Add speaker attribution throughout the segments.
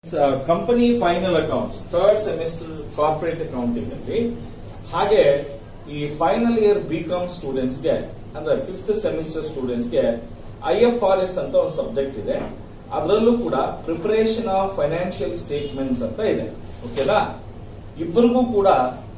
Speaker 1: Company final accounts third semester corporate accounting ಅಲ್ಲಿ ಹಾಗೆ ಈ ಫೈನಲ್ ಇಯರ್ ಬಿ ಕಾಮ್ ಸ್ಟೂಡೆಂಟ್ಸ್ಗೆ ಅಂದ್ರೆ ಫಿಫ್ತ್ ಸೆಮಿಸ್ಟರ್ ಸ್ಟೂಡೆಂಟ್ಸ್ಗೆ ಐ ಎಫ್ ಆರ್ ಎಸ್ ಅಂತ ಒಂದು ಸಬ್ಜೆಕ್ಟ್ ಇದೆ ಅದರಲ್ಲೂ ಕೂಡ ಪ್ರಿಪರೇಷನ್ ಆಫ್ ಫೈನಾನ್ಷಿಯಲ್ ಸ್ಟೇಟ್ಮೆಂಟ್ಸ್ ಅಂತ ಇದೆ ಓಕೆನಾ ಇಬ್ಬರಿಗೂ ಕೂಡ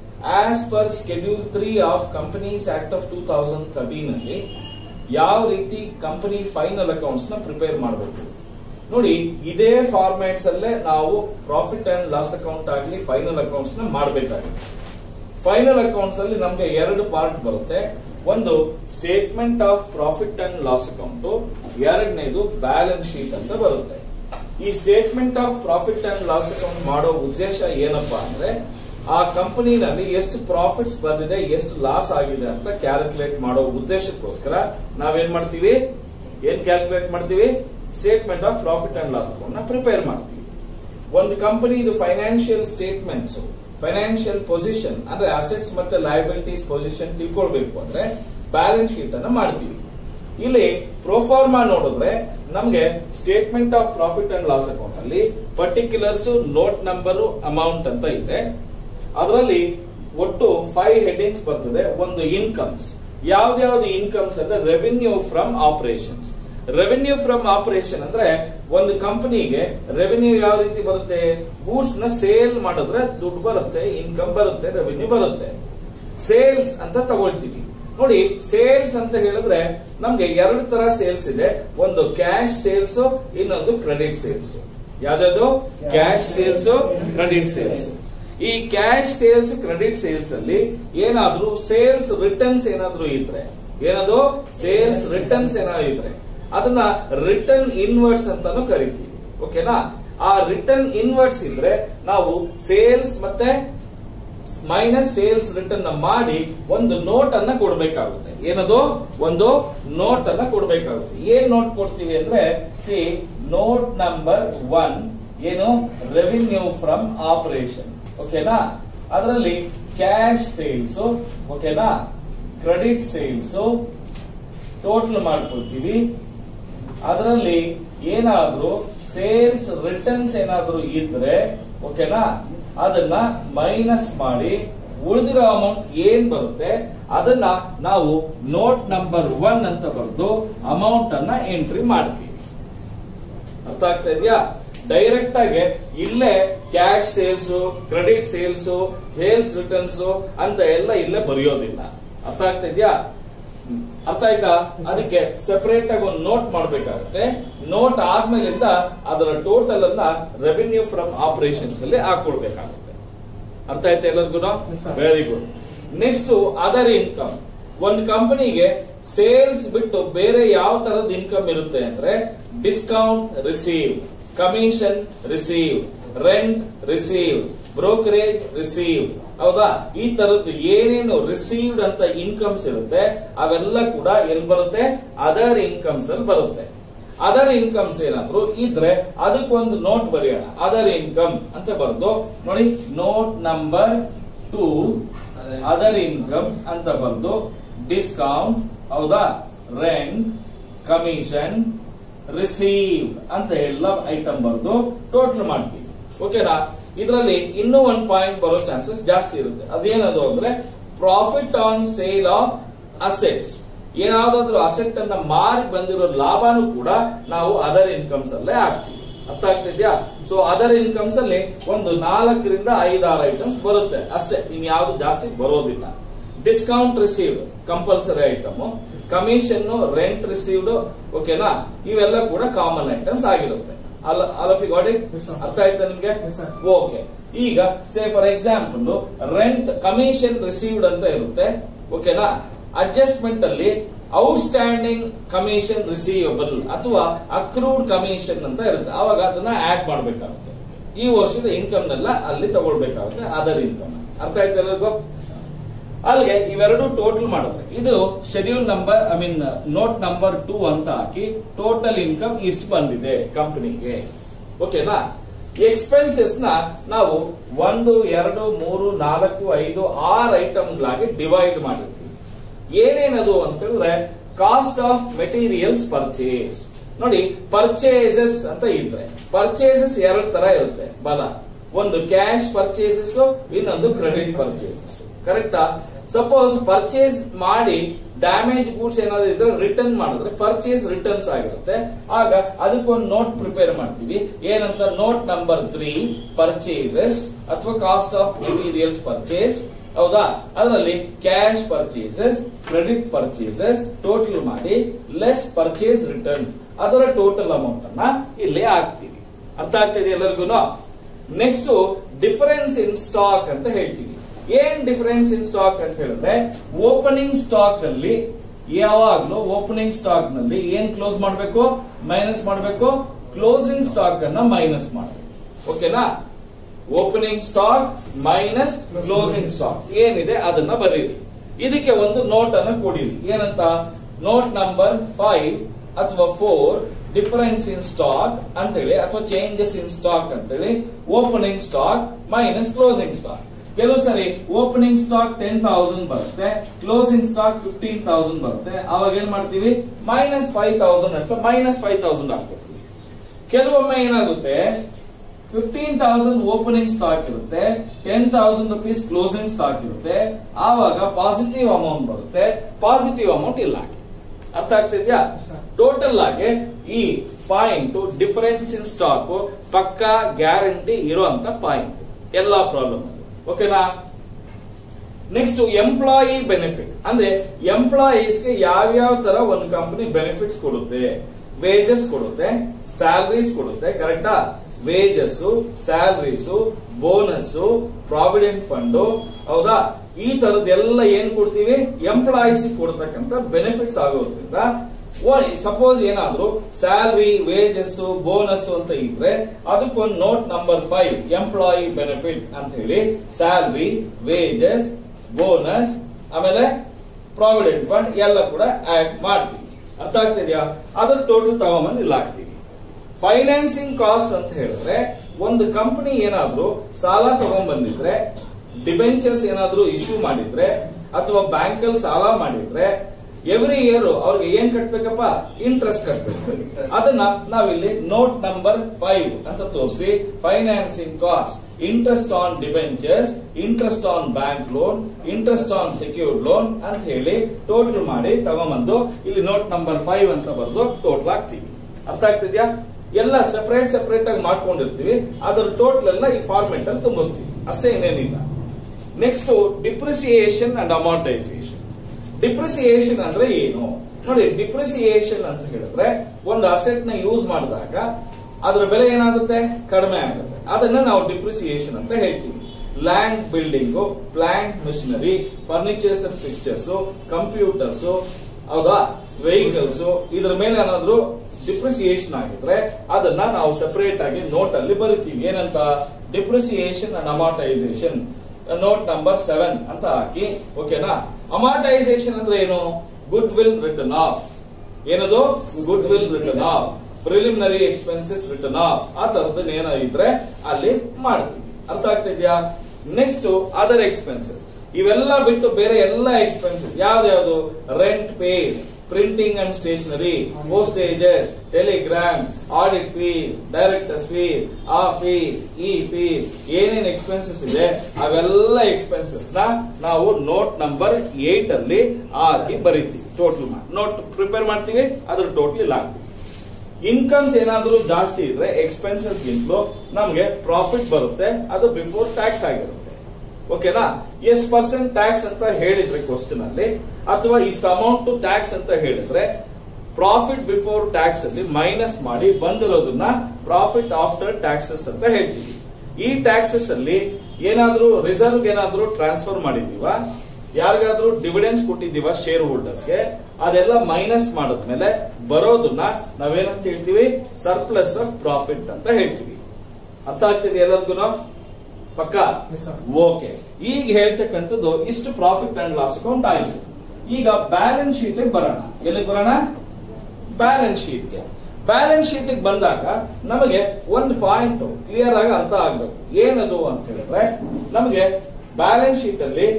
Speaker 1: as per schedule three of companies act of two thousand thirteen ಅಲ್ಲಿ ಯಾವ ರೀತಿ ಕಂಪನಿ ಫೈನಲ್ ಅಕೌಂಟ್ಸ್ ನ ಪ್ರಿಪೇರ್ ಮಾಡಬೇಕು ನೋಡಿ ಇದೇ ಫಾರ್ಮ್ಯಾಟ್ಸ್ ಅಲ್ಲೇ ನಾವು ಪ್ರಾಫಿಟ್ ಅಂಡ್ ಲಾಸ್ ಅಕೌಂಟ್ ಆಗಲಿ ಫೈನಲ್ ಅಕೌಂಟ್ಸ್ ನ ಮಾಡಬೇಕಾಗುತ್ತೆ ಫೈನಲ್ ಅಕೌಂಟ್ಸ್ ಅಲ್ಲಿ ನಮಗೆ ಎರಡು ಪಾರ್ಟ್ ಬರುತ್ತೆ ಒಂದು statement of profit and loss account ಎರಡನೇದು ಬ್ಯಾಲೆನ್ಸ್ ಶೀಟ್ ಅಂತ ಬರುತ್ತೆ ಈ statement of profit and loss account ಮಾಡೋ ಉದ್ದೇಶ ಏನಪ್ಪಾ ಅಂದ್ರೆ ಆ ಕಂಪನಿನಲ್ಲಿ ಎಷ್ಟು ಪ್ರಾಫಿಟ್ಸ್ ಬಂದಿದೆ ಎಷ್ಟು ಲಾಸ್ ಆಗಿದೆ ಅಂತ ಕ್ಯಾಲ್ಕುಲೇಟ್ ಮಾಡೋ ಉದ್ದೇಶಕ್ಕೋಸ್ಕರ ನಾವೇನ್ ಮಾಡ್ತೀವಿ ಏನ್ ಕ್ಯಾಲ್ಕುಲೇಟ್ ಮಾಡ್ತೀವಿ statement of profit and loss account ನ ಪ್ರಿಪೇರ್ ಮಾಡ್ತೀವಿ ಒಂದು ಕಂಪನಿ ಇದು ಫೈನಾನ್ಷಿಯಲ್ ಸ್ಟೇಟ್ಮೆಂಟ್ಸ್ ಫೈನಾನ್ಷಿಯಲ್ ಪೊಸಿಷನ್ ಅಂದ್ರೆ ಅಸೆಟ್ಸ್ ಮತ್ತೆ ಲಯಬಿಲಿಟೀಸ್ ಪೊಸಿಷನ್ ತಿಳ್ಕೊಳ್ಬೇಕು ಅಂದ್ರೆ ಬ್ಯಾಲೆನ್ಸ್ ಶೀಟ್ ಅನ್ನ ಮಾಡ್ತೀವಿ ಇಲ್ಲಿ ಪ್ರೋಫಾರ್ಮಾ ನೋಡಿದ್ರೆ ನಮ್ಗೆ statement of profit and loss account ಅಲ್ಲಿ ಪರ್ಟಿಕ್ಯುಲರ್ಸ್ ನೋಟ್ ನಂಬರ್ ಅಮೌಂಟ್ ಅಂತ ಇದೆ ಅದರಲ್ಲಿ ಒಟ್ಟು ಫೈವ್ ಹೆಡಿಂಗ್ಸ್ ಬರ್ತದೆ ಒಂದು ಇನ್ಕಮ್ಸ್ ಯಾವ್ದ್ಯಾವ್ದು ಇನ್ಕಮ್ಸ್ ಅಂದ್ರೆ revenue from operations revenue from operation ಅಂದ್ರೆ ಒಂದು ಕಂಪನಿಗೆ ರೆವಿನ್ಯೂ ಯಾವ ರೀತಿ ಬರುತ್ತೆ ಗೂಡ್ಸ್ ನ ಸೇಲ್ ಮಾಡಿದ್ರೆ ದುಡ್ಡು ಬರುತ್ತೆ ಇನ್ಕಮ್ ಬರುತ್ತೆ ರೆವಿನ್ಯೂ ಬರುತ್ತೆ ಸೇಲ್ಸ್ ಅಂತ ತಗೊಳ್ತೀವಿ ನೋಡಿ ಸೇಲ್ಸ್ ಅಂತ ಹೇಳಿದ್ರೆ ನಮ್ಗೆ ಎರಡು ತರ ಸೇಲ್ಸ್ ಇದೆ ಒಂದು ಕ್ಯಾಶ್ ಸೇಲ್ಸ್ ಇನ್ನೊಂದು ಕ್ರೆಡಿಟ್ ಸೇಲ್ಸ್ ಯಾವ್ದು ಕ್ಯಾಶ್ ಸೇಲ್ಸ್ ಕ್ರೆಡಿಟ್ ಸೇಲ್ಸ್ ಈ ಕ್ಯಾಶ್ ಸೇಲ್ಸ್ ಕ್ರೆಡಿಟ್ ಸೇಲ್ಸ್ ಅಲ್ಲಿ ಏನಾದ್ರೂ ಸೇಲ್ಸ್ ರಿಟರ್ನ್ಸ್ ಏನಾದ್ರೂ ಇದ್ರೆ ಏನದು ಸೇಲ್ಸ್ ರಿಟರ್ನ್ಸ್ ಏನಾದ್ರು ಇದ್ರೆ ಅದನ್ನ ರಿಟರ್ನ್ ಇನ್ವರ್ಡ್ಸ್ ಅಂತಾನು ಕರಿತೀವಿ ಓಕೆನಾ ಆ ರಿಟರ್ನ್ ಇನ್ವರ್ಡ್ಸ್ ಇದ್ರೆ ನಾವು ಸೇಲ್ಸ್ ಮತ್ತೆ ಮೈನಸ್ ಸೇಲ್ಸ್ ರಿಟರ್ನ್ ಮಾಡಿ ಒಂದು ನೋಟ್ ಅನ್ನ ಕೊಡಬೇಕಾಗುತ್ತೆ ಏನದು ಒಂದು ನೋಟ್ ಅನ್ನ ಕೊಡಬೇಕಾಗುತ್ತೆ ಏನ್ ನೋಟ್ ಕೊಡ್ತೀವಿ ಅಂದ್ರೆ ಸಿ ನೋಟ್ ನಂಬರ್ ಒನ್ ಏನು ರೆವಿನ್ಯೂ ಫ್ರಮ್ ಆಪರೇಷನ್ ಓಕೆನಾ ಅದರಲ್ಲಿ ಕ್ಯಾಶ್ ಸೇಲ್ಸ್ ಓಕೆನಾ ಕ್ರೆಡಿಟ್ ಸೇಲ್ಸ್ ಟೋಟಲ್ ಮಾಡ್ಕೊಳ್ತೀವಿ ಅದರಲ್ಲಿ ಏನಾದ್ರೂ ಸೇಲ್ಸ್ ರಿಟರ್ನ್ಸ್ ಏನಾದ್ರೂ ಇದ್ರೆ ಓಕೆನಾ ಅದನ್ನ ಮೈನಸ್ ಮಾಡಿ ಉಳಿದಿರೋ ಅಮೌಂಟ್ ಏನ್ ಬರುತ್ತೆ ಅದನ್ನ ನಾವು ನೋಟ್ ನಂಬರ್ ಒನ್ ಅಂತ ಬರೆದು ಅಮೌಂಟ್ ಅನ್ನ ಎಂಟ್ರಿ ಮಾಡ್ತೀವಿ ಅರ್ಥ ಆಗ್ತಾ ಇದೆಯಾ ಡೈರೆಕ್ಟ್ ಆಗಿ ಇಲ್ಲೇ cash sales credit sales sales returns ಅಂತ ಎಲ್ಲ ಇಲ್ಲೇ ಬರೆಯೋದಿಲ್ಲ ಅರ್ಥ ಆಗ್ತಾ ಇದೆಯಾ ಅರ್ಥ ಆಯ್ತಾ ಅದಕ್ಕೆ ಸೆಪರೇಟ್ ಆಗಿ ಒಂದು ನೋಟ್ ಮಾಡಬೇಕಾಗುತ್ತೆ ನೋಟ್ ಆದ್ಮೇಲಿಂದ ಅದರ ಟೋಟಲ್ ಅನ್ನ ರೆವಿನ್ಯೂ ಫ್ರಮ್ ಆಪರೇಷನ್ಸ್ ಅಲ್ಲಿ ಹಾಕೊಳ್ಬೇಕಾಗುತ್ತೆ ಅರ್ಥ ಆಯ್ತಾ ಎಲ್ಲರಿಗೂ very good next other income ಒಂದು ಕಂಪನಿಗೆ ಸೇಲ್ಸ್ ಬಿಟ್ಟು ಬೇರೆ ಯಾವ ತರದ ಇನ್ಕಮ್ ಇರುತ್ತೆ ಅಂದ್ರೆ discount receive commission receive rent receive brokerage receive ಹೌದಾ ಈ ತರದ್ದು ಏನೇನು ರಿಸೀವ್ಡ್ ಅಂತ ಇನ್ಕಮ್ಸ್ ಇರುತ್ತೆ ಅವೆಲ್ಲ ಕೂಡ ಎಲ್ಲಿ ಬರುತ್ತೆ ಅದರ್ ಇನ್ಕಮ್ಸ್ ಅಲ್ಲಿ ಬರುತ್ತೆ ಅದರ್ ಇನ್ಕಮ್ಸ್ ಏನಾದ್ರು ಇದ್ರೆ ಅದಕ್ಕೊಂದು ನೋಟ್ ಬರೆಯೋಣ ಅದರ್ ಇನ್ಕಮ್ ಅಂತ ಬರೆದು ನೋಡಿ note number two other income ಅಂತ ಬರೆದು ಡಿಸ್ಕೌಂಟ್ ಹೌದಾ ರೆಂಟ್ ಕಮಿಷನ್ ರಿಸೀವ್ ಅಂತ ಎಲ್ಲ ಐಟಮ್ ಬರೆದು ಟೋಟಲ್ ಮಾಡ್ತೀವಿ ಓಕೆನಾ ಇದರಲ್ಲಿ ಇನ್ನೂ ಒಂದು ಪಾಯಿಂಟ್ ಬರೋ ಚಾನ್ಸಸ್ ಜಾಸ್ತಿ ಇರುತ್ತೆ ಅದೇನದು ಅಂದ್ರೆ profit on sale of assets ಏನಾದ್ರೂ ಅಸೆಟ್ ಅನ್ನ ಮಾರಿ ಬಂದಿರೋ ಲಾಭನೂ ಕೂಡ ನಾವು ಅದರ್ ಇನ್ಕಮ್ಸ್ ಅಲ್ಲೇ ಹಾಕ್ತೀವಿ ಅರ್ಥ ಆಗ್ತಿದ್ಯಾ ಸೊ ಅದರ್ ಇನ್ಕಮ್ಸ್ ಅಲ್ಲಿ ಒಂದು ನಾಲ್ಕರಿಂದ ಐದಾರು ಐಟಮ್ಸ್ ಬರುತ್ತೆ ಅಷ್ಟೇ ಇನ್ಯಾವುದು ಜಾಸ್ತಿ ಬರೋದಿಲ್ಲ discount received compulsory item commission rent received ಓಕೆನಾ ಇವೆಲ್ಲ ಕೂಡ ಕಾಮನ್ ಐಟಮ್ಸ್ ಆಗಿರುತ್ತೆ ಅಲ್ಲ ಗಾಟ್ ಇಟ್ ಅರ್ಥ ಆಯ್ತಾ ನಿಮ್ಗೆ ಓಕೆ ಈಗ say for example rent commission received ಅಂತ ಇರುತ್ತೆ ಓಕೆನಾ ಅಡ್ಜಸ್ಟ್ಮೆಂಟ್ ಅಲ್ಲಿ ಔಟ್ಸ್ಟ್ಯಾಂಡಿಂಗ್ ಕಮಿಷನ್ ರಿಸೀವಬಲ್ ಅಥವಾ ಅಕ್ರೂಡ್ ಕಮಿಷನ್ ಅಂತ ಇರುತ್ತೆ ಅವಾಗ ಅದನ್ನ ಆಡ್ ಮಾಡಬೇಕಾಗುತ್ತೆ ಈ ವರ್ಷದ ಇನ್ಕಮ್ ನೆಲ್ಲ ಅಲ್ಲಿ ತಗೊಳ್ಬೇಕಾಗುತ್ತೆ ಅದರ್ ಇನ್ಕಮ್ ಅರ್ಥ ಆಯ್ತಾ ಎಲ್ಲರಿಗೂ ಅಲ್ಲಿಗೆ ಇವೆರಡು ಟೋಟಲ್ ಮಾಡಿದ್ರೆ ಇದು schedule number I mean note number two ಅಂತ ಹಾಕಿ ಟೋಟಲ್ ಇನ್ಕಮ್ ಇಷ್ಟು ಬಂದಿದೆ ಕಂಪನಿಗೆ ಓಕೆನಾ ಎಕ್ಸ್ಪೆನ್ಸಸ್ ನ ನಾವು ಒಂದು ಎರಡು ಮೂರು ನಾಲ್ಕು ಐದು ಆರು ಐಟಮ್ಗಳಾಗಿ ಡಿವೈಡ್ ಮಾಡಿರ್ತೀವಿ ಏನೇನದು ಅಂತ ಹೇಳಿದ್ರೆ ಕಾಸ್ಟ್ ಆಫ್ ಮೆಟೀರಿಯಲ್ಸ್ ಪರ್ಚೇಸ್ ನೋಡಿ ಪರ್ಚೇಸಸ್ ಅಂತ ಇದ್ರೆ ಪರ್ಚೇಸಸ್ ಎರಡ್ ತರ ಇರುತ್ತೆ ಬಲ ಒಂದು ಕ್ಯಾಶ್ ಪರ್ಚೇಸಸ್ ಇನ್ನೊಂದು ಕ್ರೆಡಿಟ್ ಪರ್ಚೇಸಸ್ ಕರೆಕ್ಟಾ ಸಪೋಸ್ ಪರ್ಚೇಸ್ ಮಾಡಿ ಡ್ಯಾಮೇಜ್ ಗೂಡ್ಸ್ ಏನಾದ್ರು ಇದ್ರೆ ರಿಟರ್ನ್ ಮಾಡಿದ್ರೆ ಪರ್ಚೇಸ್ ರಿಟರ್ನ್ಸ್ ಆಗಿರುತ್ತೆ ಆಗ ಅದಕ್ಕೊಂದು ನೋಟ್ ಪ್ರಿಪೇರ್ ಮಾಡ್ತೀವಿ ಏನಂತ ನೋಟ್ ನಂಬರ್ ತ್ರೀ ಪರ್ಚೇಸಸ್ ಅಥವಾ ಕಾಸ್ಟ್ ಆಫ್ ಮೆಟೀರಿಯಲ್ಸ್ ಪರ್ಚೇಸ್ ಹೌದಾ ಅದರಲ್ಲಿ cash purchases credit purchases total ಮಾಡಿ ಲೆಸ್ ಪರ್ಚೇಸ್ ರಿಟರ್ನ್ಸ್ ಅದರ ಟೋಟಲ್ ಅಮೌಂಟ್ ಅನ್ನ ಇಲ್ಲಿ ಹಾಕ್ತೀವಿ ಅರ್ಥ ಆಗ್ತಿದೆ ಎಲ್ಲರಿಗೂ ನೆಕ್ಸ್ಟ್ ಡಿಫರೆನ್ಸ್ ಇನ್ ಸ್ಟಾಕ್ ಅಂತ ಹೇಳ್ತೀವಿ ಏನ್ ಡಿಫರೆನ್ಸ್ ಇನ್ ಸ್ಟಾಕ್ ಅಂತ ಹೇಳಿದ್ರೆ ಓಪನಿಂಗ್ ಸ್ಟಾಕ್ ಅಲ್ಲಿ ಯಾವಾಗ್ಲೂ ಓಪನಿಂಗ್ ಸ್ಟಾಕ್ ನಲ್ಲಿ ಏನ್ ಕ್ಲೋಸ್ ಮಾಡಬೇಕು ಮೈನಸ್ ಮಾಡಬೇಕು ಕ್ಲೋಸಿಂಗ್ ಸ್ಟಾಕ್ ಅನ್ನ ಮೈನಸ್ ಮಾಡಬೇಕು ಓಕೆನಾ opening stock minus closing stock ಏನಿದೆ ಅದನ್ನ ಬರೀರಿ ಇದಕ್ಕೆ ಒಂದು ನೋಟ್ ಅನ್ನು ಕೊಡಿರಿ ಏನಂತ ನೋಟ್ ನಂಬರ್ ಫೈವ್ ಅಥವಾ ಫೋರ್ ಡಿಫರೆನ್ಸ್ ಇನ್ ಸ್ಟಾಕ್ ಅಂತೇಳಿ ಅಥವಾ ಚೇಂಜಸ್ ಇನ್ ಸ್ಟಾಕ್ ಅಂತೇಳಿ opening stock minus closing stock ಕೆಲವು ಸರಿ ಓಪನಿಂಗ್ ಸ್ಟಾಕ್ ಟೆನ್ ತೌಸಂಡ್ ಬರುತ್ತೆ ಕ್ಲೋಸಿಂಗ್ ಸ್ಟಾಕ್ ಫಿಫ್ಟೀನ್ ತೌಸಂಡ್ ಬರುತ್ತೆ ಅವಾಗ ಏನ್ ಮಾಡ್ತೀವಿ ಮೈನಸ್ ಫೈವ್ ತೌಸಂಡ್ ಅಂತ ಮೈನಸ್ ಫೈವ್ ತೌಸಂಡ್ ಹಾಕ್ಬಿಡ್ತೀವಿ ಕೆಲವೊಮ್ಮೆ ಏನಾಗುತ್ತೆ ಫಿಫ್ಟೀನ್ ತೌಸಂಡ್ ಓಪನಿಂಗ್ ಸ್ಟಾಕ್ ಇರುತ್ತೆ ten thousand rupees closing stock ಇರುತ್ತೆ ಆವಾಗ ಪಾಸಿಟಿವ್ ಅಮೌಂಟ್ ಬರುತ್ತೆ ಪಾಸಿಟಿವ್ ಅಮೌಂಟ್ ಇಲ್ಲ ಅರ್ಥ ಆಗ್ತಿದ್ಯಾ ಟೋಟಲ್ ಆಗಿ ಈ ಪಾಯಿಂಟ್ ಡಿಫರೆನ್ಸ್ ಇನ್ ಸ್ಟಾಕ್ ಪಕ್ಕಾ ಗ್ಯಾರಂಟಿ ಇರುವಂತ ಪಾಯಿಂಟ್ ಎಲ್ಲಾ ಪ್ರಾಬ್ಲಮ್ ಓಕೆನಾ ನೆಕ್ಸ್ಟ್ ಎಂಪ್ಲಾಯಿ ಬೆನಿಫಿಟ್ ಅಂದ್ರೆ ಎಂಪ್ಲಾಯೀಸ್ಗೆ ಯಾವ್ಯಾವ ತರ ಒಂದು ಕಂಪನಿ ಬೆನಿಫಿಟ್ಸ್ ಕೊಡುತ್ತೆ ವೇಜಸ್ ಕೊಡುತ್ತೆ ಸ್ಯಾಲರೀಸ್ ಕೊಡುತ್ತೆ ಕರೆಕ್ಟಾ wages salaries bonus provident fund ಹೌದಾ ಈ ತರದೆಲ್ಲ ಏನ್ ಕೊಡ್ತೀವಿ ಎಂಪ್ಲಾಯೀಸ್ ಕೊಡ್ತಕ್ಕಂತ ಬೆನಿಫಿಟ್ಸ್ ಆಗೋದ್ರಿಂದ ಸಪೋಸ್ ಏನಾದ್ರು ಸ್ಯಾಲರಿ ವೇಜಸ್ ಬೋನಸ್ ಅಂತ ಇದ್ರೆ ಅದಕ್ಕೊಂದು note number five employee benefit ಅಂತ ಹೇಳಿ ಸ್ಯಾಲರಿ ವೇಜಸ್ ಬೋನಸ್ ಆಮೇಲೆ ಪ್ರಾವಿಡೆಂಟ್ ಫಂಡ್ ಎಲ್ಲ ಕೂಡ ಆಡ್ ಮಾಡ್ತೀವಿ ಅರ್ಥ ಆಗ್ತಿದ್ಯಾ ಅದ್ರ ಟೋಟಲ್ ತಗೊಂಬಂದು ಇಲ್ಲಿ ಹಾಕ್ತೀವಿ ಫೈನಾನ್ಸಿಂಗ್ ಕಾಸ್ಟ್ ಅಂತ ಹೇಳಿದ್ರೆ ಒಂದು ಕಂಪನಿ ಏನಾದ್ರೂ ಸಾಲ ತಗೊಂಡ್ಬಂದಿದ್ರೆ ಡಿಬೆಂಚರ್ಸ್ ಏನಾದ್ರೂ ಇಶ್ಯೂ ಮಾಡಿದ್ರೆ ಅಥವಾ ಬ್ಯಾಂಕ್ ಅಲ್ಲಿ ಸಾಲ ಮಾಡಿದ್ರೆ ಎವ್ರಿ ಇಯರ್ ಅವ್ರಿಗೆ ಏನ್ ಕಟ್ಬೇಕಪ್ಪ ಇಂಟ್ರೆಸ್ಟ್ ಕಟ್ಬೇಕು ಅದನ್ನ ನಾವಿಲ್ಲಿ ನೋಟ್ ನಂಬರ್ ಫೈವ್ ಅಂತ ತೋರಿಸಿ financing cost interest on debentures interest on bank loan interest on secured loan ಅಂತ ಹೇಳಿ ಟೋಟಲ್ ಮಾಡಿ ತಗೊಂಬಂದು ಇಲ್ಲಿ ನೋಟ್ ನಂಬರ್ ಫೈವ್ ಅಂತ ಬರೆದು ಟೋಟಲ್ ಹಾಕ್ತೀವಿ ಅರ್ಥ ಆಗ್ತಿದ್ಯಾ ಎಲ್ಲ ಸೆಪರೇಟ್ ಸೆಪರೇಟ್ ಆಗಿ ಮಾಡ್ಕೊಂಡಿರ್ತೀವಿ ಅದರ ಟೋಟಲ್ ಎಲ್ಲ ಈ ಫಾರ್ಮೆಟ್ ಅಲ್ಲಿ ತುಂಬಿಸ್ತೀವಿ ಅಷ್ಟೇ ಇನ್ನೇನಿಲ್ಲ next depreciation and amortisation depreciation ಅಂದ್ರೆ ಏನು ನೋಡಿ ಡಿಪ್ರಿಸಿಯೇಷನ್ ಅಂತ ಹೇಳಿದ್ರೆ ಒಂದು ಅಸೆಟ್ ನ ಯೂಸ್ ಮಾಡಿದಾಗ ಅದರ ಬೆಲೆ ಏನಾಗುತ್ತೆ ಕಡಿಮೆ ಆಗುತ್ತೆ ಅದನ್ನ ನಾವು ಡಿಪ್ರಿಸಿಯೇಷನ್ ಅಂತ ಹೇಳ್ತೀವಿ land building plant machinery furnitures and fixtures computers ಹೌದಾ ವೆಹಿಕಲ್ಸ್ ಇದ್ರ ಮೇಲೆ ಏನಾದ್ರು ಡಿಪ್ರಿಸಿಯೇಷನ್ ಆಗಿದ್ರೆ ಅದನ್ನ ನಾವು ಸೆಪರೇಟ್ ಆಗಿ ನೋಟ್ ಅಲ್ಲಿ ಬರಿತೀವಿ ಏನಂತ depreciation and amortisation note number seven ಅಂತ ಹಾಕಿ ಓಕೆನಾ ಅಮಾರ್ಟೈಸೇಷನ್ ಅಂದ್ರೆ ಏನು ಗುಡ್ ವಿಲ್ ರಿಟರ್ನ್ ಆಫ್ ಏನದು goodwill written off preliminary expenses written off ಆ ತರದ್ದು ಏನಾಗಿದ್ರೆ ಅಲ್ಲಿ ಮಾಡ್ತೀವಿ ಅರ್ಥ ಆಗ್ತಿದ್ಯಾ ನೆಕ್ಸ್ಟ್ ಅದರ್ ಎಕ್ಸ್ಪೆನ್ಸಸ್ ಇವೆಲ್ಲ ಬಿಟ್ಟು ಬೇರೆ ಎಲ್ಲ ಎಕ್ಸ್ಪೆನ್ಸಸ್ ಯಾವ್ದು rent pay printing and stationery postages telegram audit fee directors fee ಆ ಫೀ ಈ ಫೀ ಏನೇನ್ ಎಕ್ಸ್ಪೆನ್ಸಸ್ ಇದೆ ಅವೆಲ್ಲ ಎಕ್ಸ್ಪೆನ್ಸಸ್ ನ ನಾವು ನೋಟ್ ನಂಬರ್ ಏಟ್ ಅಲ್ಲಿ ಹಾಕಿ ಬರೀತೀವಿ ಟೋಟಲ್ ನೋಟ್ ಪ್ರಿಪೇರ್ ಮಾಡ್ತೀವಿ ಅದ್ರ ಟೋಟಲ್ ಇಲ್ಲಿ ಹಾಕ್ತೀವಿ ಇನ್ಕಮ್ಸ್ ಏನಾದ್ರೂ ಜಾಸ್ತಿ ಇದ್ರೆ ಎಕ್ಸ್ಪೆನ್ಸಸ್ ಗಿಂತಲೂ ನಮ್ಗೆ ಪ್ರಾಫಿಟ್ ಬರುತ್ತೆ ಅದು ಬಿಫೋರ್ ಟ್ಯಾಕ್ಸ್ ಆಗಿರುತ್ತೆ ಓಕೆನಾ ಎಷ್ಟ್ ಪರ್ಸೆಂಟ್ ಟ್ಯಾಕ್ಸ್ ಅಂತ ಹೇಳಿದ್ರೆ ಕ್ವಶನ್ ಅಲ್ಲಿ ಅಥವಾ ಇಷ್ಟು ಅಮೌಂಟ್ ಟ್ಯಾಕ್ಸ್ ಅಂತ ಹೇಳಿದ್ರೆ ಪ್ರಾಫಿಟ್ ಬಿಫೋರ್ ಟ್ಯಾಕ್ಸ್ ಅಲ್ಲಿ ಮೈನಸ್ ಮಾಡಿ ಬಂದಿರೋದನ್ನ ಪ್ರಾಫಿಟ್ ಆಫ್ಟರ್ ಟ್ಯಾಕ್ಸಸ್ ಅಂತ ಹೇಳ್ತೀವಿ ಈ ಟ್ಯಾಕ್ಸಸ್ ಅಲ್ಲಿ ಏನಾದ್ರೂ ರಿಸರ್ವ್ ಏನಾದ್ರೂ ಟ್ರಾನ್ಸ್ಫರ್ ಮಾಡಿದೀವ ಯಾರಿಗಾದ್ರೂ ಡಿವಿಡೆನ್ಸ್ ಕೊಟ್ಟಿದೀವ ಶೇರ್ ಹೋಲ್ಡರ್ಸ್ಗೆ ಅದೆಲ್ಲ ಮೈನಸ್ ಮಾಡಿದ್ಮೇಲೆ ಬರೋದನ್ನ ನಾವೇನಂತ ಹೇಳ್ತೀವಿ ಸರ್ಪ್ಲಸ್ ಆಫ್ ಪ್ರಾಫಿಟ್ ಅಂತ ಹೇಳ್ತೀವಿ ಅರ್ಥ ಆಗ್ತಿದೆ ಎಲ್ಲರಿಗೂ ಪಕ್ಕ
Speaker 2: Yes, sir.
Speaker 1: ಓಕೆ ಈಗ ಹೇಳ್ತಕ್ಕಂಥದ್ದು ಇಷ್ಟು ಪ್ರಾಫಿಟ್ ಅಂಡ್ ಲಾಸ್ ಅಕೌಂಟ್ ಆಯ್ತು ಈಗ ಬ್ಯಾಲೆನ್ಸ್ ಶೀಟ್ ಬರೋಣ ಎಲ್ಲಿ ಬರೋಣ ಬ್ಯಾಲೆನ್ಸ್ ಶೀಟ್ಗೆ ಬ್ಯಾಲೆನ್ಸ್ ಶೀಟ್ ಬಂದಾಗ ನಮಗೆ ಒಂದು ಪಾಯಿಂಟ್ ಕ್ಲಿಯರ್ ಆಗಿ ಅರ್ಥ ಆಗ್ಬೇಕು ಏನದು ಅಂತ ಹೇಳಿದ್ರೆ ನಮಗೆ ಬ್ಯಾಲೆನ್ಸ್ ಶೀಟ್ ಅಲ್ಲಿ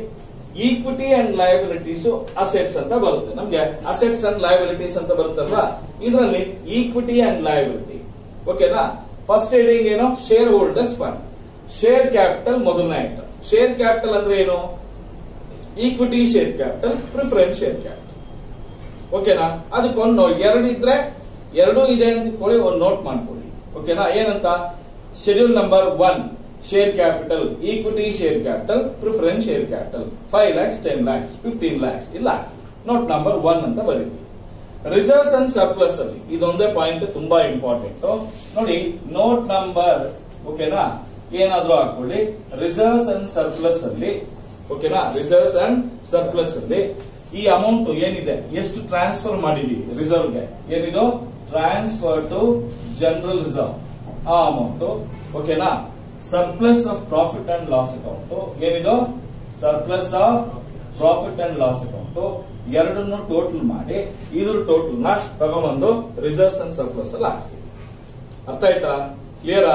Speaker 1: ಈಕ್ವಿಟಿ ಅಂಡ್ ಲಯಬಿಲಿಟೀಸ್ ಅಸೆಟ್ಸ್ ಅಂತ ಬರುತ್ತೆ ನಮ್ಗೆ ಅಸೆಟ್ಸ್ ಅಂಡ್ ಲಯಬಿಲಿಟೀಸ್ ಅಂತ ಬರುತ್ತಲ್ವಾ ಇದರಲ್ಲಿ ಈಕ್ವಿಟಿ ಅಂಡ್ ಲಯಬಿಲಿಟಿ ಓಕೆನಾ ಫಸ್ಟ್ ಹೇಡಿಂಗ್ ಏನು shareholders fund share capital ಮೊದಲನೇ ಐಟಮ್ ಶೇರ್ ಕ್ಯಾಪಿಟಲ್ ಅಂದ್ರೆ ಏನು equity share capital preference share capital ಓಕೆನಾ ಅದಕ್ಕೊಂದು ಎರಡು ಇದ್ರೆ ಎರಡು ಇದೆ ಅಂತ ಇಟ್ಕೊಳ್ಳಿ ಒಂದು ನೋಟ್ ಮಾಡ್ಕೊಳ್ಳಿ ಓಕೆನಾ ಏನಂತ schedule number one share capital equity share capital preference share capital five lakhs ten lakhs fifteen lakhs ಇಲ್ಲ ನೋಟ್ ನಂಬರ್ ಒನ್ ಅಂತ ಬರೀತೀವಿ ರಿಸರ್ವ್ಸ್ ಅಂಡ್ ಸರ್ಪ್ಲಸ್ ಅಲ್ಲಿ ಇದೊಂದೇ ಪಾಯಿಂಟ್ ತುಂಬಾ ಇಂಪಾರ್ಟೆಂಟ್ ನೋಡಿ ನೋಟ್ ನಂಬರ್ ಓಕೆನಾ ಏನಾದ್ರೂ ಹಾಕೊಳ್ಳಿ ರಿಸರ್ವ್ಸ್ ಅಂಡ್ ಸರ್ಪ್ಲಸ್ ಅಲ್ಲಿ ಓಕೆನಾ ರಿಸರ್ವ್ಸ್ ಅಂಡ್ ಸರ್ಪ್ಲಸ್ ಅಲ್ಲಿ ಈ ಅಮೌಂಟ್ ಏನಿದೆ ಎಷ್ಟು ಟ್ರಾನ್ಸ್ಫರ್ ಮಾಡಿದೀವಿ ರಿಸರ್ವ್ಗೆ ಏನಿದು ಟ್ರಾನ್ಸ್ಫರ್ ಟು ಜನರಲ್ ರಿಸರ್ವ್ ಆ ಅಮೌಂಟ್ ಓಕೆನಾ surplus of profit and loss account ಏನಿದು surplus of profit and loss account ಎರಡನ್ನು ಟೋಟಲ್ ಮಾಡಿ ಇದ್ರ ಟೋಟಲ್ ನ ತಗೊಂಡ್ಬಂದು ರಿಸರ್ವ್ಸ್ ಅಂಡ್ ಸರ್ಪ್ಲಸ್ ಅಲ್ಲಿ ಹಾಕ್ತೀವಿ ಅರ್ಥ ಆಯ್ತಾ ಕ್ಲಿಯರಾ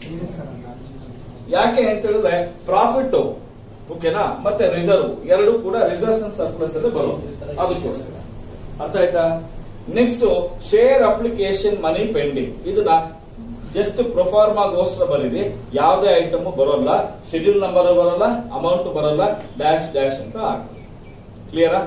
Speaker 1: ಯಾಕೆ ಅಂತ ಹೇಳಿದ್ರೆ ಪ್ರಾಫಿಟ್ ಓಕೆನಾ ಮತ್ತೆ ರಿಸರ್ವ್ ಎರಡು ಕೂಡ ರಿಸರ್ವ್ಸ್ ಅಂಡ್ ಸರ್ಪ್ಲಸ್ ಅಲ್ಲಿ ಬರೋದು ಅದಕ್ಕೋಸ್ಕರ ಅರ್ಥ ಆಯ್ತಾ next share application money pending ಇದನ್ನ ಜಸ್ಟ್ ಪ್ರೊಫಾರ್ಮಾಗೋಸ್ಕರ ಬರೀರಿ ಯಾವುದೇ ಐಟಮ್ ಬರೋಲ್ಲ ಶೆಡ್ಯೂಲ್ ನಂಬರ್ ಬರಲ್ಲ ಅಮೌಂಟ್ ಬರಲ್ಲ ಡ್ಯಾಶ್ ಡ್ಯಾಶ್ ಅಂತ ಹಾಕಿ ಕ್ಲಿಯರಾ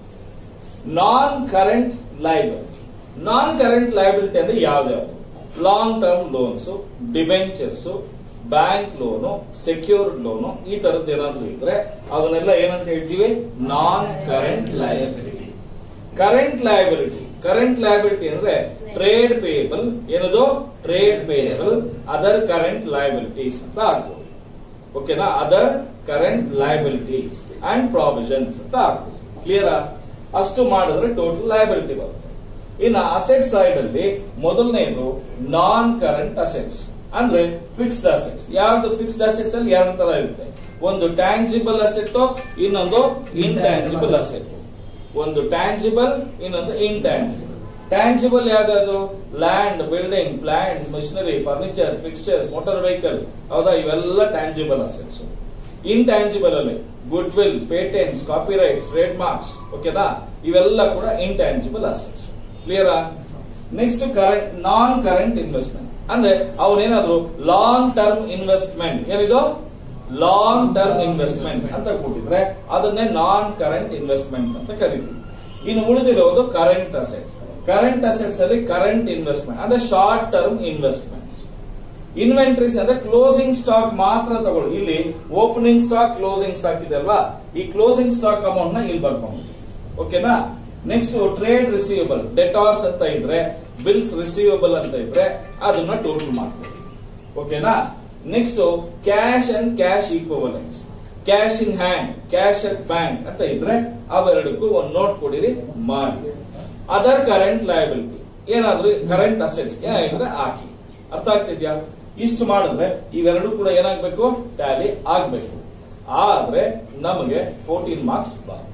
Speaker 1: non current liability non current liability ಅಂದ್ರೆ ಯಾವ್ದ್ಯಾವ್ದು long term loans debentures bank loan secured loan ಈ ತರದ್ದು ಏನಾದ್ರು ಇದ್ರೆ ಅವನ್ನೆಲ್ಲ ಏನಂತ ಹೇಳ್ತೀವಿ non current liability current liability current liability ಅಂದ್ರೆ ಟ್ರೇಡ್ ಪೇಯಬಲ್ ಏನದು trade payable other current liabilities ಅಂತ ಆಗ್ಬೋದು ಓಕೆನಾ other current liabilities and provisions ಅಂತ ಆಗ್ಬೋದು ಕ್ಲಿಯರಾ ಅಷ್ಟು ಮಾಡಿದ್ರೆ ಟೋಟಲ್ ಲಯಬಿಲಿಟಿ ಬರುತ್ತೆ ಇನ್ನು ಅಸೆಟ್ ಸೈಡ್ ಅಲ್ಲಿ ಮೊದಲನೇದು ನಾನ್ ಕರೆಂಟ್ ಅಸೆಟ್ಸ್ ಅಂದ್ರೆ ಫಿಕ್ಸ್ಡ್ ಅಸೆಟ್ಸ್ ಯಾವ್ದು ಫಿಕ್ಸ್ಡ್ ಅಸೆಟ್ಸ್ ಅಲ್ಲಿ ಎರಡು ತರ ಇರುತ್ತೆ ಒಂದು ಟ್ಯಾಂಜಿಬಲ್ ಅಸೆಟ್ ಇನ್ನೊಂದು ಇಂಟ್ಯಾಂಜಿಬಲ್ ಅಸೆಟ್ ಒಂದು ಟ್ಯಾಂಜಿಬಲ್ ಇನ್ನೊಂದು ಇಂಟ್ಯಾಂಜಿಬಲ್ ಟ್ಯಾಂಜಿಬಲ್ ಯಾವ್ದು land building plant machinery furniture fixtures motor vehicle ಹೌದಾ ಇವೆಲ್ಲ ಟ್ಯಾಂಜಿಬಲ್ ಅಸೆಟ್ಸ್ ಇಂಟ್ಯಾಂಜಿಬಲ್ ಅಲ್ಲಿ goodwill patents copyrights trademarks ಓಕೆನಾ ಇವೆಲ್ಲ ಕೂಡ ಇಂಟ್ಯಾಂಜಿಬಲ್ ಅಸೆಟ್ಸ್ ಕ್ಲಿಯರಾ next current non current investment ಅಂದ್ರೆ ಅವನೇನಾದ್ರು ಲಾಂಗ್ ಟರ್ಮ್ ಇನ್ವೆಸ್ಟ್ಮೆಂಟ್ ಏನಿದು ಲಾಂಗ್ ಟರ್ಮ್ ಇನ್ವೆಸ್ಟ್ಮೆಂಟ್ ಅಂತ ಕೊಟ್ಟಿದ್ರೆ ಅದನ್ನೇ ನಾನ್ ಕರೆಂಟ್ ಇನ್ವೆಸ್ಟ್ಮೆಂಟ್ ಅಂತ ಕರಿತೀವಿ ಇನ್ನು ಉಳಿದಿರೋದು ಕರೆಂಟ್ ಅಸೆಟ್ಸ್ ಕರೆಂಟ್ ಅಸೆಟ್ಸ್ ಅಲ್ಲಿ ಕರೆಂಟ್ ಇನ್ವೆಸ್ಟ್ಮೆಂಟ್ ಅಂದ್ರೆ ಶಾರ್ಟ್ ಟರ್ಮ್ ಇನ್ವೆಸ್ಟ್ಮೆಂಟ್ ಇನ್ವೆಂಟ್ರೀಸ್ ಅಂದ್ರೆ ಕ್ಲೋಸಿಂಗ್ ಸ್ಟಾಕ್ ಮಾತ್ರ ತಗೊಳ್ಳಿ ಇಲ್ಲಿ ಓಪನಿಂಗ್ ಸ್ಟಾಕ್ ಕ್ಲೋಸಿಂಗ್ ಸ್ಟಾಕ್ ಇದೆ ಅಲ್ವಾ ಈ ಕ್ಲೋಸಿಂಗ್ ಸ್ಟಾಕ್ ಅಮೌಂಟ್ ನ ಇಲ್ಲಿ ಬರ್ಕೊಂಡು ಓಕೆನಾ ನೆಕ್ಸ್ಟ್ ಟ್ರೇಡ್ ರಿಸೀವಬಲ್ ಡೆಟಾರ್ಸ್ ಅಂತ ಇದ್ರೆ ಬಿಲ್ಸ್ ರಿಸೀವಬಲ್ ಅಂತ ಇದ್ರೆ ಅದನ್ನ ಟೋಟಲ್ ಮಾಡ್ಕೊಳ್ಳಿ ಓಕೆನಾ next cash and cash equivalents cash in hand cash at bank ಅಂತ ಇದ್ರೆ ಅವೆರಡಕ್ಕೂ ಒಂದು ನೋಟ್ ಕೊಡಿರಿ ಮಾಡಿ ಅದರ್ ಕರೆಂಟ್ ಲಯಬಿಲಿಟಿ ಏನಾದ್ರೂ ಕರೆಂಟ್ ಅಸೆಟ್ಸ್ ಏನಾಗಿದೆ ಹಾಕಿ ಅರ್ಥ ಆಗ್ತಿದ್ಯಾ ಇಷ್ಟು ಮಾಡಿದ್ರೆ ಇವೆರಡು ಕೂಡ ಏನಾಗ್ಬೇಕು ಟ್ಯಾಲಿ ಆಗ್ಬೇಕು ಆದ್ರೆ ನಮಗೆ ಫೋರ್ಟೀನ್ ಮಾರ್ಕ್ಸ್ ಬರುತ್ತೆ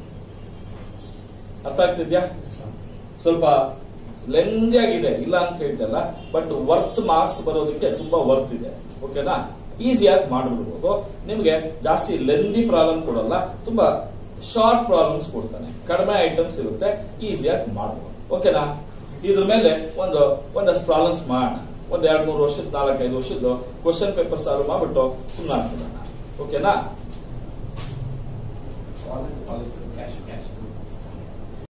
Speaker 1: ಅರ್ಥ ಆಗ್ತಿದ್ಯಾ ಸ್ವಲ್ಪ ಲೆಂದಿ ಆಗಿದೆ ಇಲ್ಲ ಅಂತ ಹೇಳ್ತಲ್ಲ ಬಟ್ ವರ್ತ್ ಮಾರ್ಕ್ಸ್ ಬರೋದಕ್ಕೆ ತುಂಬಾ ವರ್ತ್ ಇದೆ ಓಕೆನಾ ಈಸಿಯಾಗಿ ಮಾಡ್ಬಿಡ್ಬೋದು ನಿಮ್ಗೆ ಜಾಸ್ತಿ ಲೆಂದಿ ಪ್ರಾಬ್ಲಮ್ ಕೊಡಲ್ಲ ತುಂಬಾ ಶಾರ್ಟ್ ಪ್ರಾಬ್ಲಮ್ಸ್ ಕೊಡ್ತಾನೆ ಕಡಿಮೆ ಐಟಮ್ಸ್ ಇರುತ್ತೆ ಈಸಿಯಾಗಿ ಮಾಡ್ಬೋದು ಓಕೆನಾ ಇದ್ರ ಮೇಲೆ ಒಂದು ಒಂದಷ್ಟು ಪ್ರಾಬ್ಲಮ್ಸ್ ಮಾಡೋಣ ಒಂದ್ ಎರಡ್ ಮೂರು ವರ್ಷದ ನಾಲ್ಕೈದು ವರ್ಷದ್ದು ಕ್ವಶನ್ ಪೇಪರ್ ಸಾಲ್ವ್ ಮಾಡ್ಬಿಟ್ಟು ಸುಮ್ಮನೆ ಓಕೆನಾ